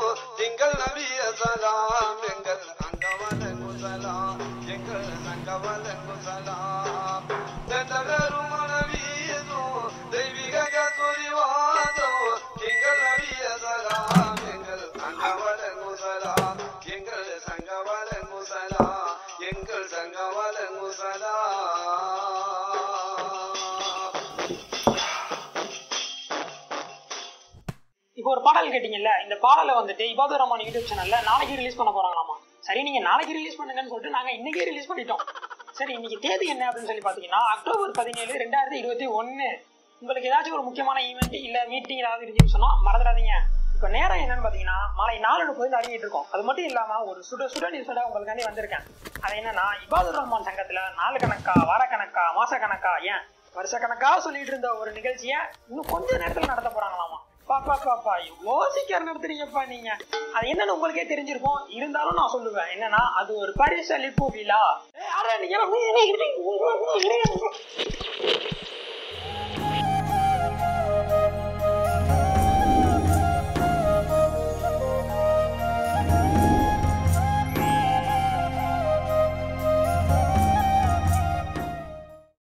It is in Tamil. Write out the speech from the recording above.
திங்கள் நபிய சலாம் எங்கள் அங்கவலங்கு சலாம் எங்கள் சங்கவலங்கு சலாம் தென்றகரும் மனவீதும் தெய்வீக கதுரிவாதம் திங்கள் நபிய சலாம் எங்கள் அங்கவலங்கு சலாம் எங்கள் சங்கவலங்கு சலாம் எங்கள் சங்கவலங்கு சலாம் இப்போ ஒரு பாடல் கேட்டீங்கல்ல இந்த பாடலை வந்துட்டு இபாது ரஹ்மான் யூடியூப் சேனல்ல நாளைக்கு ரிலீஸ் பண்ண போறாங்களாமா சரி நீங்க நாளைக்கு ரிலீஸ் பண்ணுங்கன்னு சொல்லிட்டு நாங்க இன்னைக்கே ரிலீஸ் பண்ணிட்டோம் சரி இன்னைக்கு தேதி என்ன அப்படின்னு சொல்லி பாத்தீங்கன்னா அக்டோபர் பதினேழு ரெண்டாயிரத்தி இருபத்தி ஒன்னு உங்களுக்கு ஏதாச்சும் ஒரு முக்கியமான ஈவெண்ட் இல்ல மீட்டிங் ஏதாவது இருந்துச்சுன்னு சொன்னா மறந்துடாதீங்க இப்போ நேரம் என்னன்னு பாத்தீங்கன்னா மாலை நாலு முப்பது அறிவிட்டு இருக்கோம் அது மட்டும் இல்லாம ஒரு சுட சுட நியூஸோட உங்களுக்காண்டி வந்திருக்கேன் அது என்னன்னா இபாதுர் ரஹ்மான் சங்கத்துல நாலு கணக்கா வார கணக்கா மாச கணக்கா ஏன் வருஷ கணக்கா சொல்லிட்டு இருந்த ஒரு நிகழ்ச்சியை இன்னும் கொஞ்ச நேரத்துல நடத்த போறாங்களாமா பாப்பா பாப்பா இவ்வளோ சீக்கிரம் நடத்துறீங்கப்பா நீங்க அது என்னன்னு உங்களுக்கே தெரிஞ்சிருக்கும் இருந்தாலும் நான் சொல்லுவேன் என்னன்னா அது ஒரு பரிசளிப்பு விழா ஏய், அட, நீங்க எல்லாம்